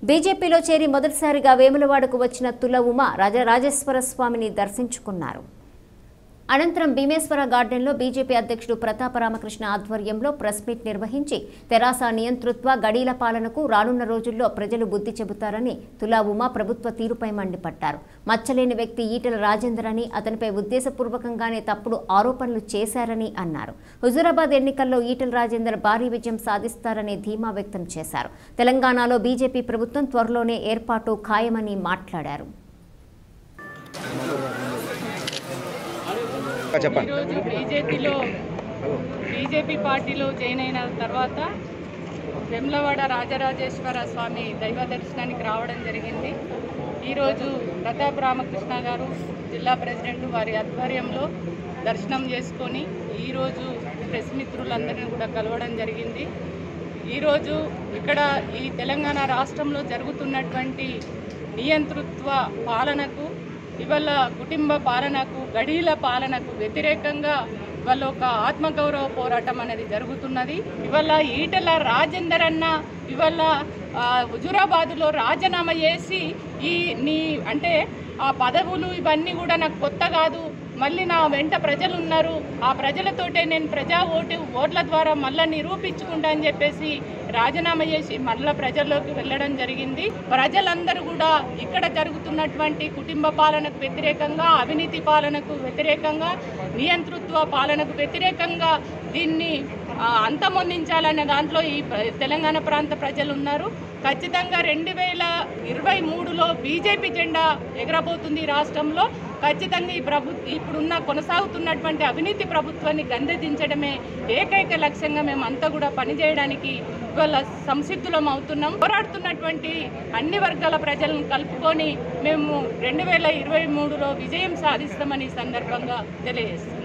బీజేపీలో చేరి మొదటిసారిగా వేములవాడకు వచ్చిన తుల ఉమ రాజరాజేశ్వర స్వామిని దర్శించుకున్నారు అనంతరం భీమేశ్వర గార్డెన్లో బీజేపీ అధ్యక్షుడు ప్రతాప రామకృష్ణ ఆధ్వర్యంలో ప్రెస్ మీట్ నిర్వహించి తెరాస నియంతృత్వ గడీల పాలనకు రానున్న రోజుల్లో ప్రజలు బుద్ధి చెబుతారని తులా ఉమా ప్రభుత్వ తీరుపై మండిపడ్డారు మచ్చలేని వ్యక్తి ఈటల రాజేందర్ అని అతనిపై ఉద్దేశపూర్వకంగానే తప్పుడు ఆరోపణలు చేశారని అన్నారు హుజూరాబాద్ ఎన్నికల్లో ఈటల రాజేందర్ భారీ విజయం సాధిస్తారని ధీమా వ్యక్తం చేశారు తెలంగాణలో బీజేపీ ప్రభుత్వం త్వరలోనే ఏర్పాటు ఖాయమని మాట్లాడారు చెప్పండి ఈరోజు బీజేపీలో బీజేపీ పార్టీలో జాయిన్ అయిన తర్వాత వెమ్లవాడ రాజరాజేశ్వర స్వామి దైవ దర్శనానికి రావడం జరిగింది ఈరోజు ప్రతాప్ రామకృష్ణ గారు జిల్లా ప్రెసిడెంట్ వారి ఆధ్వర్యంలో దర్శనం చేసుకొని ఈరోజు ప్రెస్ మిత్రులందరినీ కూడా కలవడం జరిగింది ఈరోజు ఇక్కడ ఈ తెలంగాణ రాష్ట్రంలో జరుగుతున్నటువంటి నియంతృత్వ పాలనకు ఇవాళ కుటుంబ పాలనకు గడీల పాలనకు వ్యతిరేకంగా ఇవాళ ఒక ఆత్మగౌరవ పోరాటం అనేది జరుగుతున్నది ఇవాళ ఈటల రాజేందర్ అన్న ఇవాళ ఆ, హుజురాబాదులో రాజీనామా చేసి ఈ నీ అంటే ఆ పదవులు ఇవన్నీ కూడా నాకు కొత్త కాదు మళ్ళీ నా వెంట ప్రజలు ఉన్నారు ఆ ప్రజలతోటే నేను ప్రజా ఓటు ఓట్ల ద్వారా మళ్ళీ నిరూపించుకుంటా అని చెప్పేసి రాజీనామా చేసి మళ్ళీ ప్రజల్లోకి వెళ్ళడం జరిగింది ప్రజలందరూ కూడా ఇక్కడ జరుగుతున్నటువంటి కుటుంబ పాలనకు వ్యతిరేకంగా అవినీతి పాలనకు వ్యతిరేకంగా నియంతృత్వ పాలనకు వ్యతిరేకంగా దీన్ని ఆ, అంతమొందించాలనే దాంట్లో ఈ ప్ర- తెలంగాణ ప్రాంత ప్రజలు ఉన్నారు ఖచ్చితంగా రెండు వేల ఇరవై మూడులో బీజేపీ జెండా ఎగరబోతుంది ఈ రాష్ట్రంలో ఖచ్చితంగా ఈ ప్రభు ఇప్పుడున్న కొనసాగుతున్నటువంటి అవినీతి ప్రభుత్వాన్ని గందెదించడమే ఏకైక లక్ష్యంగా మేము అంతా కూడా పనిచేయడానికి ఇవాళ సంసిద్ధులం అవుతున్నాం పోరాడుతున్నటువంటి అన్ని వర్గాల ప్రజలను కలుపుకొని మేము రెండు వేల ఇరవై మూడులో విజయం సాధిస్తామని ఈ సందర్భంగా తెలియజేస్తాం